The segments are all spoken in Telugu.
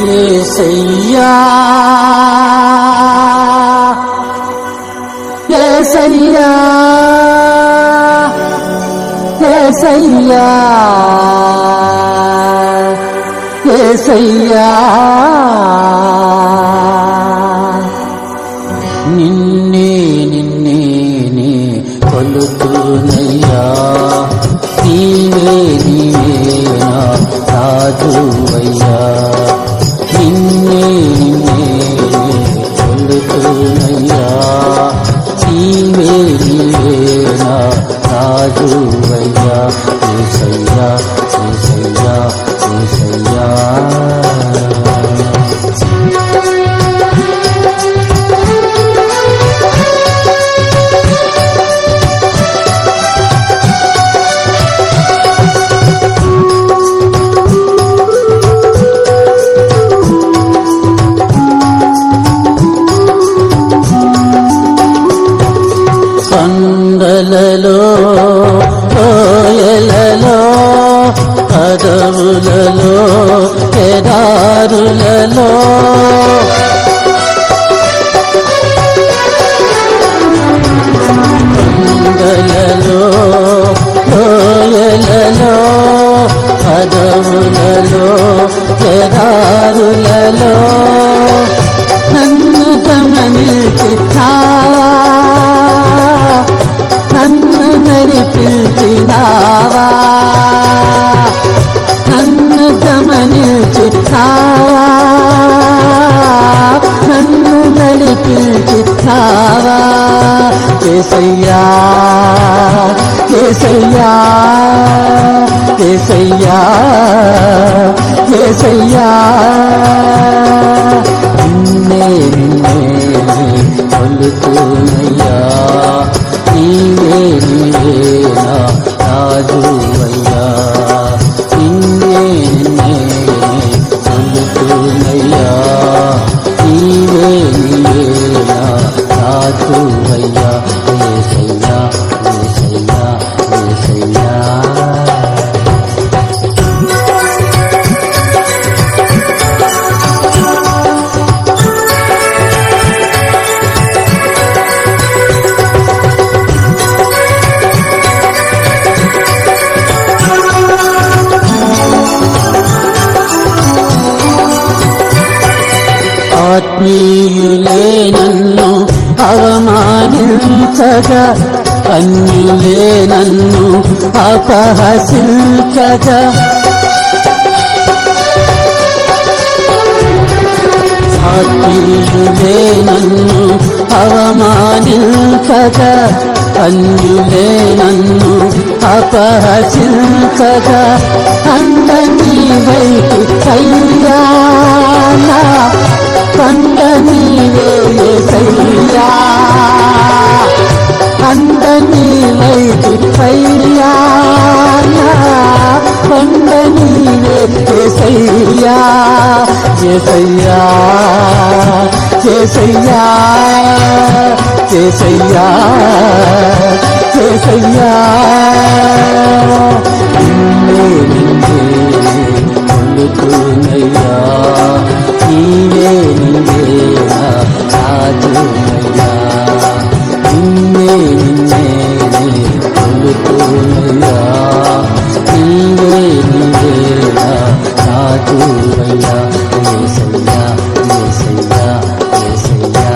ఏసయ్యా ఏసయ్యా ఏసయ్యా ఏసయ్యా నిన్నే నిన్నే నే కొలుతునయ్యా నీవే నీవే నా రాజువయ్యా నిన్నే నిన్నే నే కొలుతునయ్యా నీవే నీవే నా రాజువయ్యా ఏసయ్యా ఏసయ్యా ఏసయ్యా కొండలలో కోయలలో పదవులలో కేదారులలో కొండలలో కోయలలో పదవులలో కేదారులలో నన్ను గమనించుతావా నన్ను నడిపించినావా నన్ను గమనించుతావా నన్ను నడిపించుతావా కేసయ్యా కేసయ్యా కేసయ్యా కేసయ్యా నిన్నే నిన్నే కొలుతున్నయ్యా నీవే నీవే నా రాజువయ్యా నిన్నే నిన్నే కొలుతున్నయ్యా నీవే నీవే నా రాజువయ్యా ఏసయ్యా ఏసయ్యా ఏసయ్యా ఆత్మీయులే నన్ను అవమానించగా అన్యులే నన్ను అపహసించగా ఆత్మీయులే నన్ను అవమానించగా అన్యులే నన్ను అపహసించగా అందని వైపు కయ్యా కంద నీవే సయ్యా కంద నీవైపు పైర్యా కొండ నీవే సయ్యా చేసయ్యా చేసయ్యా చేసయ్యా చేసయ్యా నిన్నే నిన్నే కొలుకునయ్యా నీవే నీవే నా రాజునయ్యా నిన్నే నిన్నే కొలుకునయ్యా నీవే నీవే నా రాజువయ్యా ఏసయ్యా ఏసయ్యా ఏసయ్యా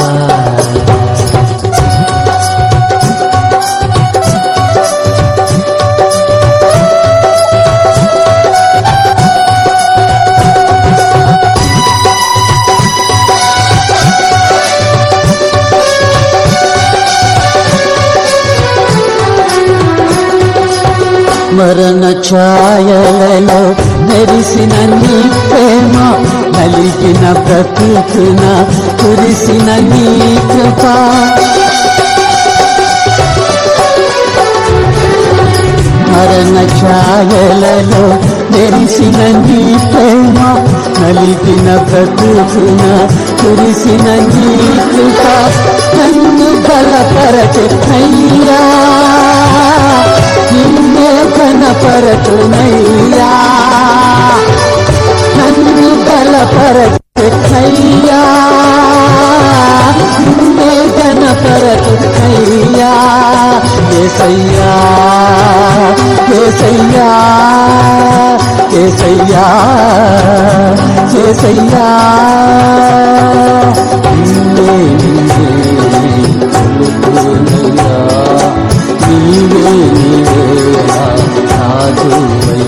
మరణ ఛాయలలో మెరిసిన నీ ప్రేమ నలిగిన ప్రకృతిన కురిసిన నీ కృప మరణ ఛాయలలో మెరిసిన నీ ప్రేమ నలిగిన ప్రకృతిన కురిసిన నీ కృప నన్ను బలపరచయ్యా నిన్నే కనపరచునయ్యా నన్ను బలపర ఏసయ్యా ఏసయ్యా ఏసయ్యా ఏసయ్యా నీవే నీవే కొలుకునయ్యా నీవే నీవే నా రాజువయ్యా